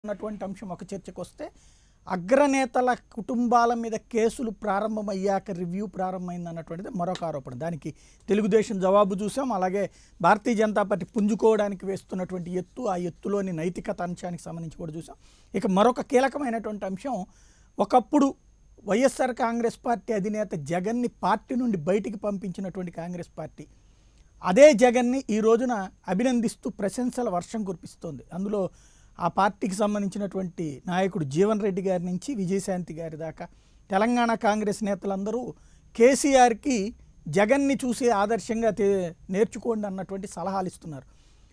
ఉన్నటువంటి అంశం ఒక చర్చకు వస్తే అగ్రనేతల కుటుంబాల మీద కేసులు ప్రారంభమయ్యాక రివ్యూ ప్రారంభమైంది అన్నటువంటిది మరొక ఆరోపణ దానికి తెలుగుదేశం జవాబు చూసాం అలాగే భారతీయ జనతా పార్టీ పుంజుకోవడానికి వేస్తున్నటువంటి ఎత్తు ఆ ఎత్తులోని నైతికత అంశానికి సంబంధించి కూడా చూసాం ఇక మరొక కీలకమైనటువంటి అంశం ఒకప్పుడు వైఎస్ఆర్ కాంగ్రెస్ పార్టీ అధినేత జగన్ని పార్టీ నుండి బయటికి పంపించినటువంటి కాంగ్రెస్ పార్టీ అదే జగన్ని ఈ రోజున అభినందిస్తూ ప్రశంసల వర్షం కురిపిస్తోంది అందులో ఆ పార్టీకి సంబంధించినటువంటి నాయకుడు జీవన్ రెడ్డి గారి నుంచి విజయశాంతి గారి దాకా తెలంగాణ కాంగ్రెస్ నేతలందరూ కేసీఆర్కి జగన్ని చూసి ఆదర్శంగా తే నేర్చుకోండి అన్నటువంటి సలహాలు ఇస్తున్నారు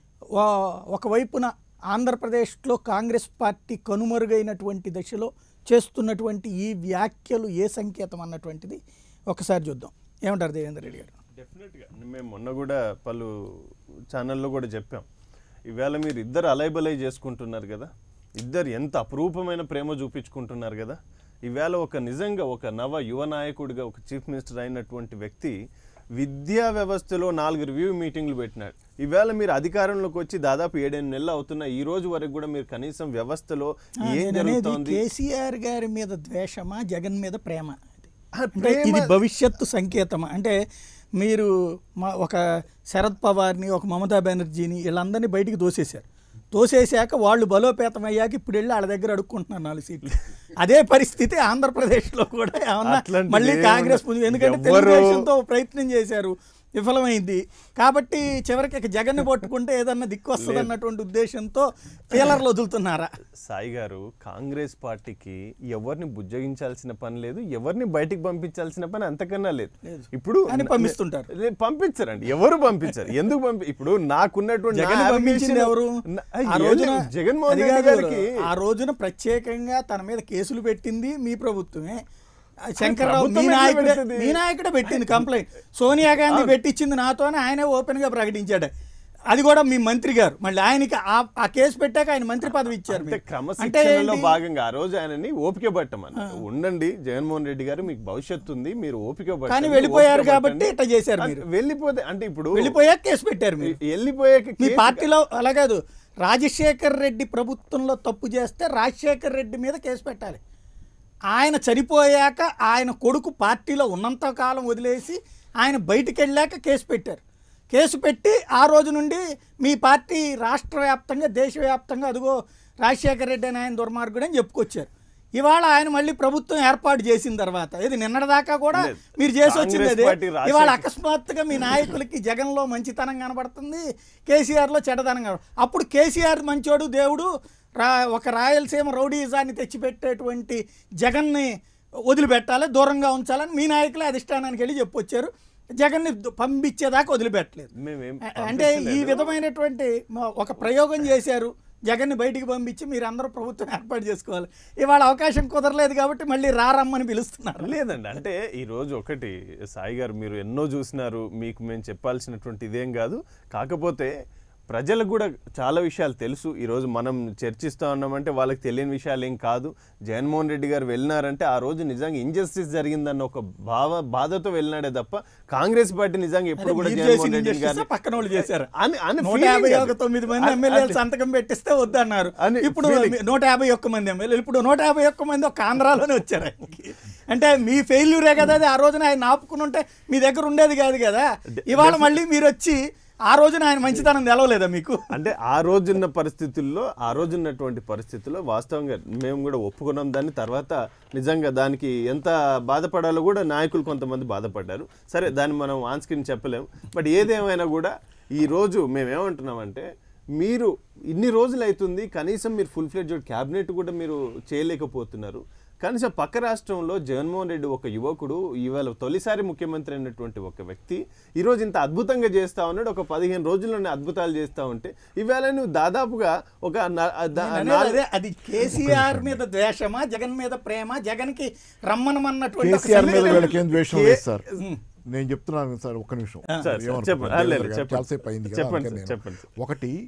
వా- ఒకవైపున ఆంధ్రప్రదేశ్లో కాంగ్రెస్ పార్టీ కనుమరుగైనటువంటి దశలో చేస్తున్నటువంటి ఈ వ్యాఖ్యలు ఏ సంకేతం అన్నటువంటిది ఒకసారి చూద్దాం ఏమంటారు దేవేంద్ర రెడ్డి గారు డెఫినెట్గా మేము మొన్న కూడా పలు ఛానల్లో కూడా చెప్పాం ఈవేళ మీరు ఇద్దరు అలైబలై చేసుకుంటున్నారు కదా ఇద్దరు ఎంత అపురూపమైన ప్రేమ చూపించుకుంటున్నారు కదా ఈవేళ ఒక నిజంగా ఒక నవ యువ నాయకుడిగా ఒక చీఫ్ మినిస్టర్ అయినటువంటి వ్యక్తి విద్యా వ్యవస్థలో నాలుగు రివ్యూ మీటింగ్లు పెట్టినాడు ఈవేళ మీరు అధికారంలోకి వచ్చి దాదాపు ఏడెనిమిది నెలలు అవుతున్న ఈ రోజు వరకు కూడా మీరు కనీసం వ్యవస్థలో ఏం నేను అనేది జరుగుతోంది కేసీఆర్ గారి మీద ద్వేషమా జగన్ మీద ప్రేమ ఆ, అంటే ప్రేమ- ఇది భవిష్యత్తు సంకేతం అంటే మీరు మా ఒక శరద్ పవార్ని ఒక మమతా బెనర్జీని వీళ్ళందరినీ బయటికి తోసేశారు తోసేశాక వాళ్ళు బలోపేతం అయ్యాక ఇప్పుడు వెళ్ళి వాళ్ళ దగ్గర అడుక్కుంటున్నారు నాలుగు సీట్లు అదే పరిస్థితి ఆంధ్రప్రదేశ్లో కూడా ఏమన్నా అట్లాంటిది మళ్ళీ ఏముండదు. కాంగ్రెస్ పుంజు- ఎందుకంటే ఎవ్వరు- తెలుగుదేశంతో ప్రయత్నం చేశారు విఫలమైంది కాబట్టి చివరికి ఇక జగన్ని పట్టుకుంటే ఏదన్నా దిక్కు వస్తుంది అన్నటువంటి ఉద్దేశంతో ఫీలర్లు వదులుతున్నారా సాయి గారు కాంగ్రెస్ పార్టీకి ఎవరిని బుజ్జగించాల్సిన పని లేదు ఎవరిని బయటికి పంపించాల్సిన పని అంతకన్నా లేదు ఇప్పుడు అని పంపిస్తుంటారు. లే- పంపించరండి ఎవరు పంపించారు ఎందుకు పంపి ఇప్పుడు నాకున్నటువంటి జగన్ నా పంపించింది allegation- ఎవరు నా- ఆ ఏం రోజున లేదు, జగన్మోహన్ అది రెడ్డి కాదు, గారికి ఆ రోజున ప్రత్యేకంగా తన మీద కేసులు పెట్టింది మీ ప్రభుత్వమే ఆ శంకర్రావు మీ ప్రభుత్వం ఎట్లా నాయకుడే పెడుతుంది? మీ నాయకుడే పెట్టింది కంప్లైంట్ సోనియా గాంధీ పెట్టించింది నాతోనే ఆయనే ఓపెన్ గా ప్రకటించాడు అది కూడా మీ మంత్రి గారు మళ్ళీ ఆయనకి ఆ- ఆ కేసు పెట్టాక ఆయన మంత్రి పదవి ఇచ్చారు అంటే మీకు. అంటే క్రమశిక్షణలో ఏంటి? భాగంగా ఆ రోజు ఆయనని ఓపిక పట్టమని ఉండండి జగన్మోహన్ రెడ్డి గారు మీకు భవిష్యత్తు ఉంది మీరు ఓపిక పట్టండి, కానీ వెళ్ళిపోయారు ఓపిక కాబట్టి పట్టండి. ఇట్లా చేశారు అది మీరు వెళ్ళిపోతే అంటే ఇప్పుడు వెళ్ళిపోయాక కేసు పెట్టారు మీరు వెళ్ళిపోయాక మీ కేసు- పార్టీలో అలా కాదు రాజశేఖర్ రెడ్డి ప్రభుత్వంలో తప్పు చేస్తే రాజశేఖర్ రెడ్డి మీద కేసు పెట్టాలి ఆయన చనిపోయాక ఆయన కొడుకు పార్టీలో ఉన్నంత కాలం వదిలేసి ఆయన బయటికి వెళ్ళాక కేసు పెట్టారు కేసు పెట్టి ఆ రోజు నుండి మీ పార్టీ రాష్ట్ర వ్యాప్తంగా దేశవ్యాప్తంగా అదిగో రాజశేఖర రెడ్డి అని ఆయన దుర్మార్గుడు అని చెప్పుకొచ్చారు ఇవాళ ఆయన మళ్ళీ ప్రభుత్వం ఏర్పాటు చేసిన తర్వాత ఇది నిన్నటిదాకా కూడా లేదు. మీరు చేసి వచ్చింది కాంగ్రెస్ అదే పార్టీ రాజశేఖర్- ఇవాళ అకస్మాత్తుగా మీ నాయకులకి జగన్లో మంచితనం కనబడుతుంది కేసీఆర్లో చెడ్డతనం కనబడుతుంది అప్పుడు కేసీఆర్ మంచోడు దేవుడు రా ఒక రాయలసీమ రౌడీజాన్ని తెచ్చిపెట్టేటువంటి జగన్ని వదిలిపెట్టాలి దూరంగా ఉంచాలని మీ నాయకులే అధిష్టానానికి వెళ్ళి చెప్పొచ్చారు జగన్ని దు- పంపించేదాకా వదిలిపెట్టలేదు మేమేం అ- అంటే ఈ విధమైనటువంటి మ- ఒక ప్రయోగం చేశారు జగన్ని బయటికి పంపించి మీరు అందరూ ప్రభుత్వం ఏర్పాటు చేసుకోవాలి ఇవాళ అవకాశం కుదరలేదు కాబట్టి మళ్ళీ రారమ్మని పిలుస్తున్నారు లేదండి అంటే ఈ రోజు ఒకటి సాయి గారు మీరు ఎన్నో చూసినారు మీకు మేము చెప్పాల్సినటువంటి ఇదేం కాదు కాకపోతే ప్రజలకు కూడా చాలా విషయాలు తెలుసు ఈరోజు మనం చర్చిస్తూ ఉన్నామంటే వాళ్ళకి తెలియని విషయాలు ఏం కాదు జగన్మోహన్ రెడ్డి గారు వెళ్ళినారంటే ఆ రోజు నిజంగా ఇంజస్టిస్ జరిగిందన్న ఒక భావ బాధతో వెళ్ళినాడే తప్ప కాంగ్రెస్ పార్టీ నిజంగా ఎప్పుడు కూడా మీరు జగన్మోహన్ చేసిన రెడ్డి injustice గారు పక్కన వాళ్ళు చేశారు అని అని నూట feeling యాభై అది. ఒక తొమ్మిది మంది అది- ఎమ్మెల్యేలు అది- సంతకం పెట్టిస్తే వద్దన్నారు అని ఇప్పుడు feeling. మీ- నూట యాభై ఒక్క మంది ఎమ్మెల్యేలు ఇప్పుడు నూట యాభై ఒక్క మంది ఒక ఆంధ్రాలోనే వచ్చారు ఆయనకి అంటే మీ ఫెయిల్యూరే కదా అది ఆ రోజున ఆయన ఆపుకుని ఉంటే మీ దగ్గర ఉండేది కాదు కదా ఇవాళ మళ్ళీ మీరు వచ్చి ఆ రోజున ఆయన మంచితనం తెలవలేదా మీకు అంటే ఆ రోజున్న పరిస్థితుల్లో ఆ రోజున్నటువంటి పరిస్థితుల్లో వాస్తవంగా మేము కూడా ఒప్పుకున్నాం దాన్ని తర్వాత నిజంగా దానికి ఎంత బాధపడాలో కూడా నాయకులు కొంతమంది బాధపడ్డారు సరే దాన్ని మనం ఆన్ స్క్రీన్ చెప్పలేం బట్ ఏదేమైనా కూడా ఈ రోజు మేమేమంటున్నామంటే మీరు ఇన్ని రోజులు అవుతుంది కనీసం మీరు ఫుల్ ఫ్లెడ్జ్ క్యాబినెట్ కూడా మీరు చేయలేకపోతున్నారు కనీసం పక్క రాష్ట్రంలో జగన్మోహన్ రెడ్డి ఒక యువకుడు ఇవాళ తొలిసారి ముఖ్యమంత్రి అయినటువంటి ఒక వ్యక్తి ఈరోజు ఇంత అద్భుతంగా చేస్తా ఉన్నాడు ఒక పదిహేను రోజుల్లోనే అద్భుతాలు చేస్తా ఉంటే ఇవాళ నువ్వు దాదాపుగా ఒక న- ద- నేను అనేది నాలుగు- అదే అది కేసీఆర్ మీద ద్వేషమా జగన్ మీద ప్రేమ జగన్ కి రమ్మనమన్నటువంటి ఒక కేసీఆర్ మీద సందేశం- వీళ్ళకి ఏం ద్వేషం లేదు సార్ నేను చెప్తున్నాను సార్ ఒక్క నిమిషం సార్, ఏమనుకోకండి. చెప్పండి. ఆ, లేదు, దేవేంద్ర గారు చెప్పండి. చాలాసేపు అయింది కదా చెప్పండి అందుకని సార్, నేను- చెప్పండి సార్. ఒకటి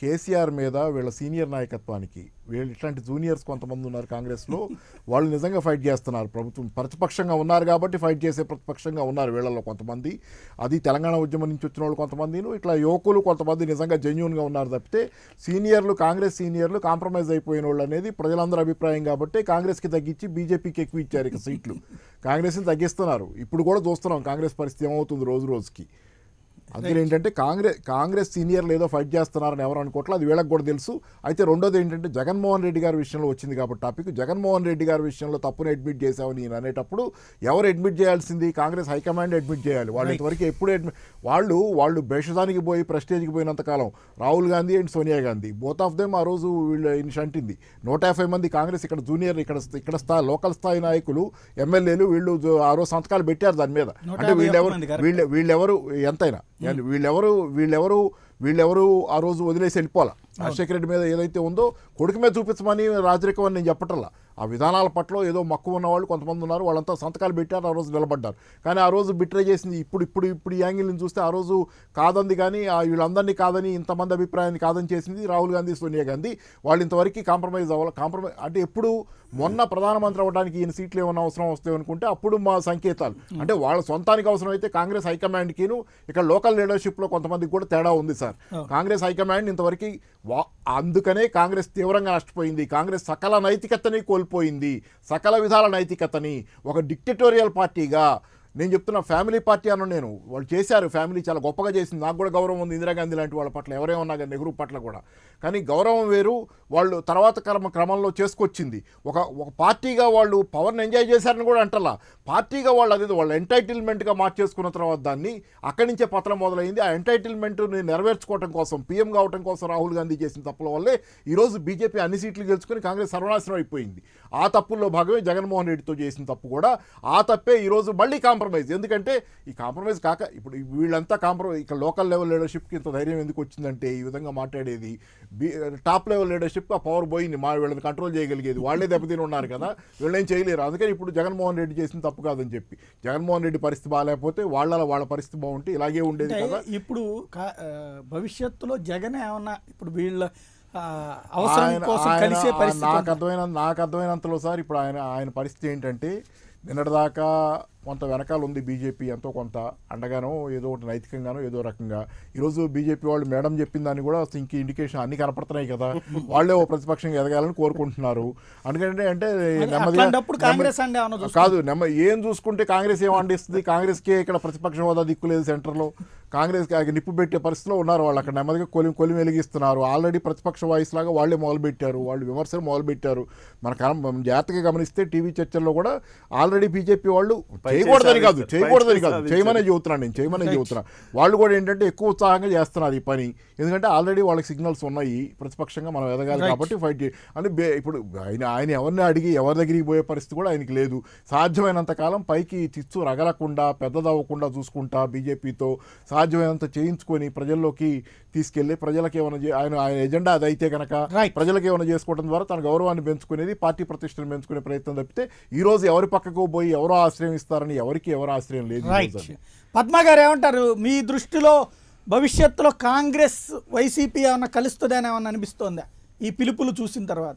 కేసీఆర్ మీద వీళ్ళ సీనియర్ నాయకత్వానికి వీళ్ళు ఇట్లాంటి జూనియర్స్ కొంతమంది ఉన్నారు కాంగ్రెస్లో వాళ్ళు నిజంగా ఫైట్ చేస్తున్నారు ప్రభుత్వం ప్రతిపక్షంగా ఉన్నారు కాబట్టి ఫైట్ చేసే ప్రతిపక్షంగా ఉన్నారు వీళ్ళలో కొంతమంది అది తెలంగాణ ఉద్యమం నుంచి వచ్చిన వాళ్ళు కొంతమందిను ఇట్లా యువకులు కొంతమంది నిజంగా జెన్యున్గా ఉన్నారు తప్పితే సీనియర్లు కాంగ్రెస్ సీనియర్లు కాంప్రమైజ్ అయిపోయిన వాళ్ళు అనేది ప్రజలందరి అభిప్రాయం కాబట్టి కాంగ్రెస్కి తగ్గించి బీజేపీకి ఎక్కువ ఇచ్చారు ఇక సీట్లు కాంగ్రెస్ని తగ్గిస్తున్నారు ఇప్పుడు కూడా చూస్తున్నాం కాంగ్రెస్ పరిస్థితి ఏమవుతుంది రోజు రోజుకి అందుకని ఏంటంటే కాంగ్రెస్ కాంగ్రెస్ సీనియర్లు ఏదో ఫైట్ చేస్తున్నారని ఎవరు అనుకోవట్లేదు అది వీళ్ళకి కూడా తెలుసు అయితే రెండోది ఏంటంటే జగన్మోహన్ రెడ్డి గారి విషయంలో వచ్చింది కాబట్టి టాపిక్ జగన్మోహన్ రెడ్డి గారి విషయంలో తప్పును అడ్మిట్ చేశామని నేను అనేటప్పుడు ఎవరు అడ్మిట్ చేయాల్సింది కాంగ్రెస్ హైకమాండ్ అడ్మిట్ చేయాలి వాళ్ళు ఇంతవరకు ఎప్పుడు అడ్మిట్ వాళ్ళు వాళ్ళు బేషదానికి పోయి ప్రెస్టేజ్కి పోయినంత కాలం Rahul Gandhi and Sonia Gandhi both of them ఆ రోజు వీళ్ళు ఈయన అంటింది నూట యాభై మంది కాంగ్రెస్ ఇక్కడ జూనియర్ ఇక్కడ ఇక్కడ స్థాయి లోకల్ స్థాయి నాయకులు ఎమ్మెల్యేలు వీళ్ళు జో- ఆ రోజు సంతకాలు పెట్టారు దాని మీద నూట అంటే యాభై వీళ్ళెవరు ఒక్క మంది, correct. వీళ్ళ వీళ్ళెవరు ఎంతైనా అంటే వీళ్ళెవరు వీళ్ళెవరు వీళ్ళెవరు ఆ రోజు వదిలేసి వెళ్ళిపోవాలా రాజశేఖర రెడ్డి మీద ఏదైతే ఉందో కొడుకు మీద చూపించమని రాజరికం అని నేను చెప్పటల్లా ఆ విధానాల పట్ల ఏదో మక్కువ ఉన్న వాళ్ళు కొంతమంది ఉన్నారు వాళ్ళంతా సంతకాలు పెట్టారు ఆ రోజు నిలబడ్డారు కానీ ఆ రోజు బిట్రే చేసింది ఇప్పుడు ఇప్పుడు ఇప్పుడు ఈ యాంగిల్ని చూస్తే ఆ రోజు కాదంది కానీ ఆ వీళ్ళందరినీ కాదని ఇంతమంది అభిప్రాయాన్ని కాదని చేసింది రాహుల్ గాంధీ సోనియా గాంధీ వాళ్ళు ఇంతవరకు కాంప్రమైజ్ అవ్వాలి కాంప్రమైజ్ అంటే ఎప్పుడు మొన్న ప్రధానమంత్రి అవ్వడానికి ఈయన సీట్లు ఏమైనా అవసరం వస్తాయి అనుకుంటే అప్పుడు మా సంకేతాలు అంటే వాళ్ళ సొంతానికి అవసరం అయితే కాంగ్రెస్ హైకమాండ్కిను ఇక్కడ లోకల్ లీడర్షిప్లో కొంతమందికి కూడా తేడా ఉంది సార్ కాంగ్రెస్ హైకమాండ్ ఇంతవరకు వా- అందుకనే కాంగ్రెస్ తీవ్రంగా నష్టపోయింది కాంగ్రెస్ సకల నైతికతని కోల్పోయింది సకల విధాల నైతికతని ఒక డిక్టటోరియల్ పార్టీగా నేను చెప్తున్నా ఫ్యామిలీ పార్టీ అన్న నేను వాళ్ళు చేశారు ఫ్యామిలీ చాలా గొప్పగా చేసింది నాకు కూడా గౌరవం ఉంది ఇందిరాగాంధీ లాంటి వాళ్ళ పట్ల ఎవరేమన్నా కానీ నెహ్రూ పట్ల కూడా కానీ గౌరవం వేరు వాళ్ళు తర్వాత క్రమ క్రమంలో చేసుకొచ్చింది ఒక ఒక పార్టీగా వాళ్ళు పవర్ని ఎంజాయ్ చేశారని కూడా అంటలా పార్టీగా వాళ్ళు అదేదో వాళ్ళ ఎంటైటిల్మెంట్గా మార్చేసుకున్న తర్వాత దాన్ని అక్కడి నుంచే పత్రం మొదలైంది ఆ ఎంటైటిల్మెంట్ని నెరవేర్చుకోవడం కోసం పీఎం కావడం కోసం రాహుల్ గాంధీ చేసిన తప్పుల వల్లే ఈరోజు బీజేపీ అన్ని సీట్లు గెలుచుకొని కాంగ్రెస్ సర్వనాశనం అయిపోయింది ఆ తప్పుల్లో భాగమే జగన్మోహన్ రెడ్డితో చేసిన తప్పు కూడా ఆ తప్పే ఈరోజు మళ్ళీ కాంప్రమైజ్ ఎందుకంటే ఈ కాంప్రమైజ్ కాక ఇప్పుడు వీళ్ళంతా కాంప్రమైజ్ ఇక లోకల్ లెవెల్ లీడర్షిప్కి ఇంత ధైర్యం ఎందుకు వచ్చిందంటే ఈ విధంగా మాట్లాడేది బి టాప్ లెవెల్ లీడర్షిప్ ఆ పవర్ పోయింది మా వీళ్ళని కంట్రోల్ చేయగలిగేది వాళ్ళే దెబ్బతిని ఉన్నారు కదా వీళ్ళేం చేయలేరు అందుకని ఇప్పుడు జగన్మోహన్ రెడ్డి చేసిన తప్పు కాదని చెప్పి జగన్మోహన్ రెడ్డి పరిస్థితి బాగాలేకపోతే వాళ్ళ వాళ్ళ పరిస్థితి బాగుంటే ఇలాగే ఉండేది అంటే కదా ఇప్పుడు కా- ఆ, భవిష్యత్తులో జగన్ ఏమన్నా ఇప్పుడు వీళ్ళ ఆ, అవసరం ఆయన- కోసం ఆయన- కలిసే ఆ- పరిస్థితి నాకు ఉందా? అర్థమైన నాకు అర్థమైనంతలో సార్ ఇప్పుడు ఆయన ఆయన పరిస్థితి ఏంటంటే నిన్నటిదాకా కొంత వెనకాల ఉంది బీజేపీ ఎంతో కొంత అండగానో ఏదో ఒకటి నైతికంగానో ఏదో రకంగా ఈరోజు బీజేపీ వాళ్ళు మేడం చెప్పిన దాన్ని కూడా అసలు ఇంక ఇండికేషన్ అన్ని కనపడుతున్నాయి కదా వాళ్ళే ఓ ప్రతిపక్షంగా ఎదగాలని కోరుకుంటున్నారు అందుకంటే అంటే నెమ్మదిగా అట్లాంటప్పుడు కాంగ్రెస్ అండి ఏమన్నా చూసుకో- కాదు నెమ్మ ఏం చూసుకుంటే కాంగ్రెస్ ఏం అండిస్తుంది కాంగ్రెస్కే ఇక్కడ ప్రతిపక్ష హోదా దిక్కు లేదు సెంటర్లో కాంగ్రెస్ నిప్పు పెట్టే పరిస్థితిలో ఉన్నారు వాళ్ళు అక్కడ నెమ్మదిగా కొలి కొలి వెలిగిస్తున్నారు ఆల్రెడీ ప్రతిపక్ష వాయిస్ లాగా వాళ్ళే మొదలుపెట్టారు వాళ్ళు విమర్శలు మొదలుపెట్టారు మన కరం మనం జాగ్రత్తగా గమనిస్తే టీవీ చర్చల్లో కూడా ఆల్రెడీ బీజేపీ వాళ్ళు చేయకూడదని కాదు సాధిస్తారు. చేయకూడదని పై కాదు చేసి చేయమనే చెబుతున్నాను నేను చేయమనే చెబుతున్నా వాళ్ళు కూడా ఏంటంటే ఎక్కువ ఉత్సాహంగా చేస్తున్నారు ఈ పని ఎందుకంటే ఆల్రెడీ వాళ్ళకి సిగ్నల్స్ ఉన్నాయి ప్రతిపక్షంగా మనం ఎదగాలి కాబట్టి ఫైట్ చే అంటే బే- ఇప్పుడు ఆయన ఆయన ఎవరిని అడిగి ఎవరి దగ్గరికి పోయే పరిస్థితి కూడా ఆయనకి లేదు సాధ్యమైనంత కాలం పైకి చిచ్చు రగలకుండా పెద్దదవ్వకుండా చూసుకుంటా బీజేపీతో సాధ్యమైనంత చేయించుకొని ప్రజల్లోకి తీసుకెళ్లి ప్రజలకు ఏమైనా చే- ఆయన ఆయన ఎజెండా అది అయితే కనుక Right. ప్రజలకు ఏమైనా చేసుకోవడం ద్వారా తన గౌరవాన్ని పెంచుకునేది పార్టీ ప్రతిష్టను పెంచుకునే ప్రయత్నం తప్పితే ఈ రోజు ఎవరి పక్కకు పోయి ఎవరో ఆశ్రయం ఇస్తారని ఎవరికి ఎవరు ఆశ్రయం లేదు ఈ రైట్ రోజు అది. పద్మ గారు ఏమంటారు మీ దృష్టిలో భవిష్యత్తులో కాంగ్రెస్ వైసీపీ ఏమన్నా కలుస్తుందని ఏమన్నా అనిపిస్తోందా ఈ పిలుపులు చూసిన తర్వాత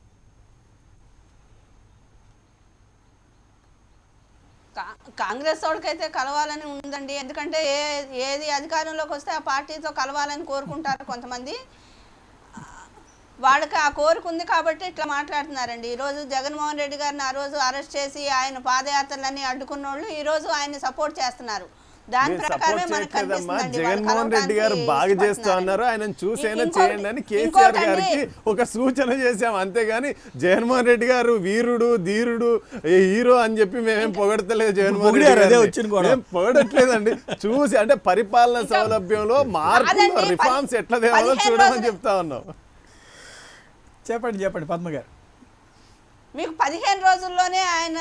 కా- కాంగ్రెస్ వాడికైతే కలవాలని ఉందండి ఎందుకంటే ఏ ఏది అధికారంలోకి వస్తే ఆ పార్టీతో కలవాలని కోరుకుంటారు కొంతమంది ఆ, వాళ్ళకి ఆ కోరిక ఉంది కాబట్టి ఇట్లా మాట్లాడుతున్నారండి ఈరోజు జగన్మోహన్ రెడ్డి గారిని ఆ రోజు అరెస్ట్ చేసి ఆయన పాదయాత్రలన్నీ అడ్డుకున్న వాళ్ళు ఈరోజు ఆయన్ని సపోర్ట్ చేస్తున్నారు దాని నేను ప్రకారమే సపోర్ట్ మనకు చేయట్లేదమ్మా కనిపిస్తుందండి వాళ్ళు జగన్మోహన్ రెడ్డి గారు కలవటానికి బాగా చేస్తా ఇష్టపడుతున్నారని. ఉన్నారు ఆయన చూసైనా ఇంకోటి- చేయండి అని కేసీఆర్ ఇంకోటండి, గారికి ఒక సూచన చేశాం అంతేగాని జగన్మోహన్ రెడ్డి గారు వీరుడు ధీరుడు ఏ హీరో అని చెప్పి మేమేం పొగడతలేదు జగన్మోహన్ రెడ్డి పొగిడారు, అదే గారిని. వచ్చింది కూడా. మేం పొగడట్లేదండి చూసి అంటే పరిపాలన ఇంకా- సౌలభ్యంలో మార్పులు కాదండి, పది- రిఫార్మ్స్ ఎట్లా తేవాలో పదిహేను చూడమని రోజులు- చెప్తా ఉన్నాం చెప్పండి చెప్పండి పద్మ గారు మీకు పదిహేను రోజుల్లోనే ఆయన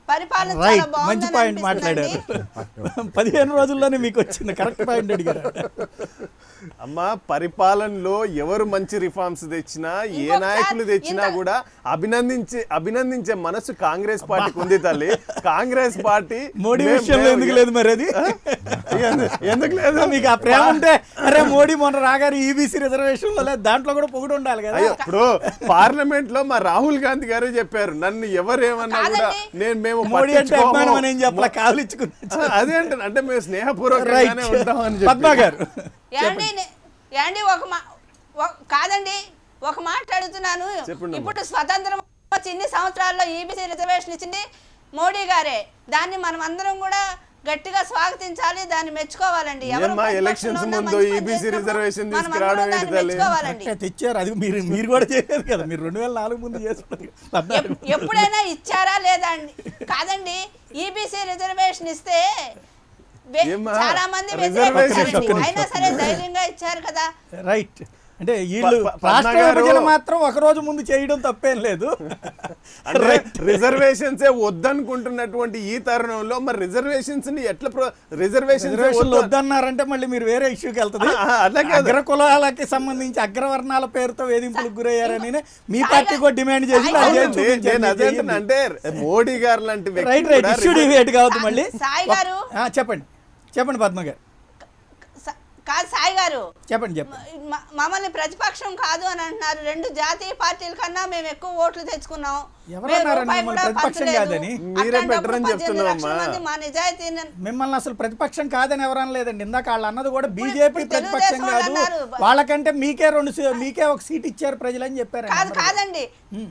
పరిపాలన చాలా రైట్ మంచి బాగుందని పాయింట్ అనిపిస్తుందండి. మాట్లాడారు పదిహేను రోజుల్లోనే మీకు వచ్చింది కరెక్ట్ పాయింట్ అడిగారు అమ్మా పరిపాలనలో ఎవరు మంచి రిఫార్మ్స్ తెచ్చినా ఏ ఇంకొకసారి నాయకులు తెచ్చినా ఇంత- కూడా అభినందించే అభినందించే మనసు కాంగ్రెస్ పార్టీకి ఉంది తల్లి కాంగ్రెస్ పార్టీ మోడీ మేం- విషయంలో మేం- ఎందుకు లేదు మరి అది ఎందు- ఎందుకు లేదు మీకు ఆ ప్రేమ ఉంటే అరే మోడీ మొన్న రాగారు ఈబీసీ రిజర్వేషన్ లో లేదు దాంట్లో కూడా పొగుడు ఉండాలి కదా అయ్యో ఇప్పుడు పార్లమెంట్ లో మా రాహుల్ గాంధీ గారు చెప్పారు నన్ను ఎవరేమన్నా కూడా కాదండి. నేను మేము మోడీ అంటే పట్టించుకోము. అభిమానం అని ఏం చెప్పాల కావలిచ్చుకున్నా ఆ, అదే అంటే అంటే మేము స్నేహపూర్వకంగానే రైట్ ఉంటామని పద్మ చెప్పి గారు ఏమండి నే- ఏమండి ఒక మా ఒక- కాదండి ఒక మాట అడుగుతున్నాను చెప్పండి అమ్మా. ఇప్పుడు స్వతంత్రం వచ్చి ఇన్ని సంవత్సరాల్లో ఈబీసీ రిజర్వేషన్ ఇచ్చింది మోడీ గారే దాన్ని మనం అందరం కూడా గట్టిగా స్వాగతించాలి దాన్ని మెచ్చుకోవాలండి ఎవరు ఏమ్మా, ప్రతిపక్షంలో ఎలక్షన్స్ ఉన్నా ముందు మంచి పని EBC చేసినప్పుడు రిజర్వేషన్ మనం అందరం తీసుకురావడం దాన్ని ఏంటి తల్లి? మెచ్చుకోవాలండి కరెక్టే తెచ్చారు అది మీరు మీరు కూడా చేయలేదు కదా మీరు రెండు వేల నాలుగు ముందు చేసుకున్నారు పద్నాలుగు ఎప్- ఎప్పుడైనా ఇచ్చారా లేదా అండి కాదండి ఈబీసీ రిజర్వేషన్ ఇస్తే వే- ఏమ్మా, చాలా మంది రిజర్వేషన్ వ్యతిరేకించారండి ఒక్క నిమిషం. అయినా సరే ధైర్యంగా ఇచ్చారు కదా రైట్ అంటే వీళ్ళు ప- పద్మ రాష్ట్ర గారు- విభజన మాత్రం ఒక రోజు ముందు చేయడం తప్పేం లేదు అంటే రిజర్వేషన్స్ వద్దనుకుంటున్నటువంటి ఈ తరుణంలో మరి రిజర్వేషన్స్ ని ఎట్లా రిజర్వేషన్స్ రిజర్వేషన్లు వద్దన్నారంటే మళ్ళీ మీరు వేరే ఇష్యూకి వెళ్తుంది ఆ, ఆ, అలా కాదు. అగ్ర కులాలకి సంబంధించి అగ్రవర్ణాల పేరుతో వేధింపులకు గురయ్యారని మీ సాయిగా- పార్టీ కూడా డిమాండ్ చేసి సాయిగా- అది చేసి అవునండి, చూపించారు, నేను మీరు అదే చేయండి. అంటే మోడీ గారు లాంటి వ్యక్తి రైట్ రైట్ కూడా ఇష్యూ రిజర్వ్- డిబేట్ కావద్దు మళ్ళీ సాయి గారు ఆ, చెప్పండి చెప్పండి పద్మ గారు స- కాదు సాయి గారు చెప్పండి చెప్పండి మ- మమ్మల్ని ప్రతిపక్షం కాదు అని అంటున్నారు రెండు జాతీయ పార్టీల కన్నా మేము ఎక్కువ ఓట్లు తెచ్చుకున్నాం ఎవరు మేము అన్నారండి రూపాయి మిమ్మల్ని కూడా ప్రతిపక్షం పంచలేదు. కాదని? మీరే అట్లాంటప్పుడు better అని 18 చెప్తున్నావమ్మా. లక్షల మంది మా నిజాయితీని మిమ్మల్ని అసలు ప్రతిపక్షం కాదని ఎవరన్నా లేదండి ఇందాక వాళ్ళు అన్నది కూడా బీజేపీ ఇప్పుడు ప్రతిపక్షం తెలుగుదేశం కాదు వాళ్ళు అన్నారు. వాళ్ళకంటే మీకే రెండు సీ- మీకే ఒక సీట్ ఇచ్చారు ప్రజలని చెప్పారు కాదు కాదండి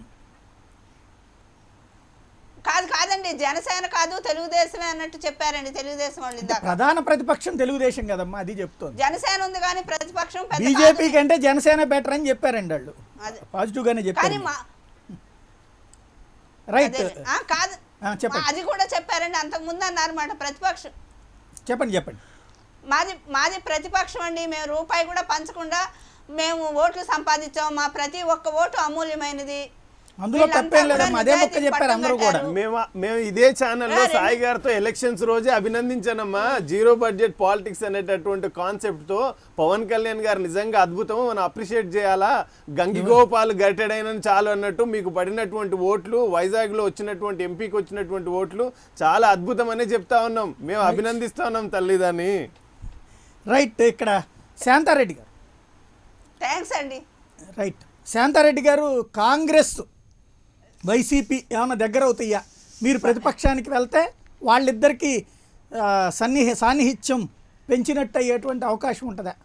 కాదు కాదండి జనసేన కాదు తెలుగుదేశమే అన్నట్టు చెప్పారండి తెలుగుదేశం వాళ్ళు ఇందాక ప్రధాన ప్రతిపక్షం తెలుగుదేశం కదమ్మా అది చెప్తోంది జనసేన ఉంది కానీ ప్రతిపక్షం పెద్ద బీజేపీ కాదు. కంటే జనసేన బెటర్ అని చెప్పారండి వాళ్ళు అదే. పాజిటివ్ గానే కానీ చెప్పారు మా రైట్ అదే ఆ, కాదు ఆ, చెప్పండి. మా- అది కూడా చెప్పారండి అంతకు ముందు అన్నారన్నమాట ప్రతిపక్షం చెప్పండి చెప్పండి మాది మాది ప్రతిపక్షం అండి మేము రూపాయి కూడా పంచకుండా మేము ఓట్లు సంపాదించాం మా ప్రతి ఒక్క ఓటు అమూల్యమైనది అందులో వీళ్ళంతా తప్పేం లేదమ్మా అదే నిజాయితీ మొక్క చెప్పారు పట్టం అందరూ కూడా కట్టారు. మేము మేము ఇదే ఛానల్లో రా, రండి. సాయి గారితో ఎలక్షన్స్ రోజే అభినందించానమ్మా జీరో బడ్జెట్ పాలిటిక్స్ అనేటటువంటి కాన్సెప్ట్ తో పవన్ కళ్యాణ్ గారు నిజంగా అద్భుతం మనం అప్రిషియేట్ చేయాలా గంగిగోపాల్ గట్టెడైన చాలు అన్నట్టు మీకు పడినటువంటి ఓట్లు వైజాగ్ లో వచ్చినటువంటి ఎంపీకి వచ్చినటువంటి ఓట్లు చాలా అద్భుతం అనే చెప్తా ఉన్నాం మేము అభినందిస్తా ఉన్నాం తల్లి దాన్ని రైట్ ఇక్కడ శాంతారెడ్డి గారు థ్యాంక్స్ అండి రైట్ శాంతారెడ్డి గారు కాంగ్రెస్ వైసీపీ ఏమైనా దగ్గర అవుతాయా మీరు ప్రతిపక్షానికి వెళ్తే వాళ్ళిద్దరికీ ఆ, సన్నిహి సాన్నిహిత్యం పెంచినట్టు అయ్యేటువంటి అవకాశం ఉంటుందా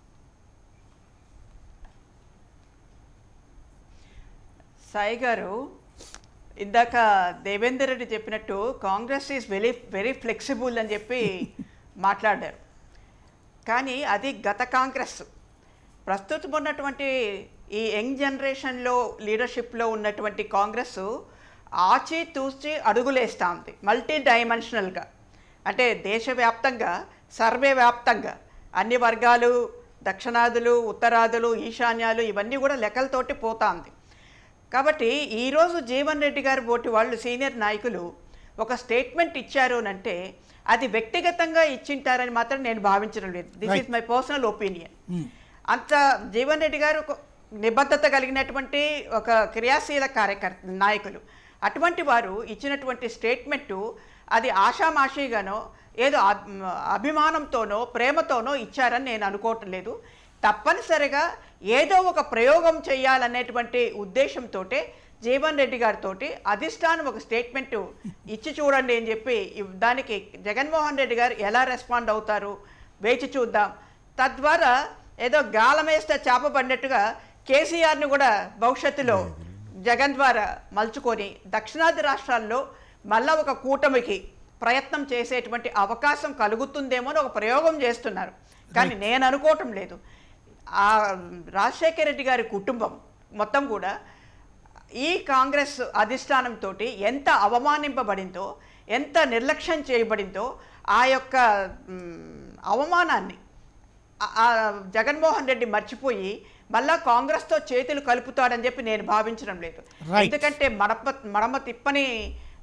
సాయి గారు ఇందాక దేవేందర్ రెడ్డి చెప్పినట్టు Congress is very very flexible అని చెప్పి మాట్లాడారు కానీ అది గత కాంగ్రెస్ ప్రస్తుతం ఉన్నటువంటి ఈ యంగ్ జనరేషన్లో లీడర్షిప్లో ఉన్నటువంటి కాంగ్రెస్ ఆచి తూచి అడుగులేస్తూ ఉంది మల్టీ డైమెన్షనల్గా అంటే దేశవ్యాప్తంగా సర్వే వ్యాప్తంగా అన్ని వర్గాలు దక్షిణాదులు ఉత్తరాదులు ఈశాన్యాలు ఇవన్నీ కూడా లెక్కలతోటి పోతా ఉంది కాబట్టి ఈరోజు జీవన్ రెడ్డి గారు పోటీ వాళ్ళు సీనియర్ నాయకులు ఒక స్టేట్మెంట్ ఇచ్చారు అని అంటే అది వ్యక్తిగతంగా ఇచ్చింటారని మాత్రం నేను భావించడం లేదు this is my personal opinion అంత జీవన్ రెడ్డి గారు ఒక నిబద్ధత కలిగినటువంటి ఒక క్రియాశీల కార్యకర్త నాయకులు అటువంటి వారు ఇచ్చినటువంటి స్టేట్మెంటు అది ఆషామాషిగానో ఏదో అబ్- అభిమానంతోనో ప్రేమతోనో ఇచ్చారని నేను అనుకోవటం లేదు తప్పనిసరిగా ఏదో ఒక ప్రయోగం చేయాలనేటువంటి ఉద్దేశంతో జీవన్ రెడ్డి గారితో అధిష్టానం ఒక స్టేట్మెంట్ ఇచ్చి చూడండి అని చెప్పి ఇవ్- దానికి జగన్మోహన్ రెడ్డి గారు ఎలా రెస్పాండ్ అవుతారు వేచి చూద్దాం తద్వారా ఏదో గాలమేస్తే చేప పడినట్టుగా కేసీఆర్ని కూడా భవిష్యత్తులో జగన్ ద్వారా మలుచుకొని దక్షిణాది రాష్ట్రాల్లో మళ్ళా ఒక కూటమికి ప్రయత్నం చేసేటువంటి అవకాశం కలుగుతుందేమో అని ఒక ప్రయోగం చేస్తున్నారు కానీ నేను అనుకోవటం లేదు ఆ రాజశేఖర రెడ్డి గారి కుటుంబం మొత్తం కూడా ఈ కాంగ్రెస్ అధిష్టానంతో ఎంత అవమానింపబడిందో ఎంత నిర్లక్ష్యం చేయబడిందో ఆ యొక్క మ్, అవమానాన్ని ఆ- ఆ జగన్మోహన్ రెడ్డి మర్చిపోయి మళ్ళా కాంగ్రెస్తో చేతులు కలుపుతాడని చెప్పి నేను భావించడం లేదు Right. ఎందుకంటే మడప మడమ తిప్పని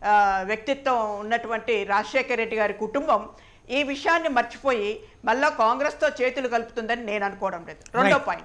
ఆ, వ్యక్తిత్వం ఉన్నటువంటి రాజశేఖర రెడ్డి గారి కుటుంబం ఈ విషయాన్ని మర్చిపోయి మళ్ళా కాంగ్రెస్తో చేతులు కలుపుతుందని నేను అనుకోవడం లేదు రెండో Right. పాయింట్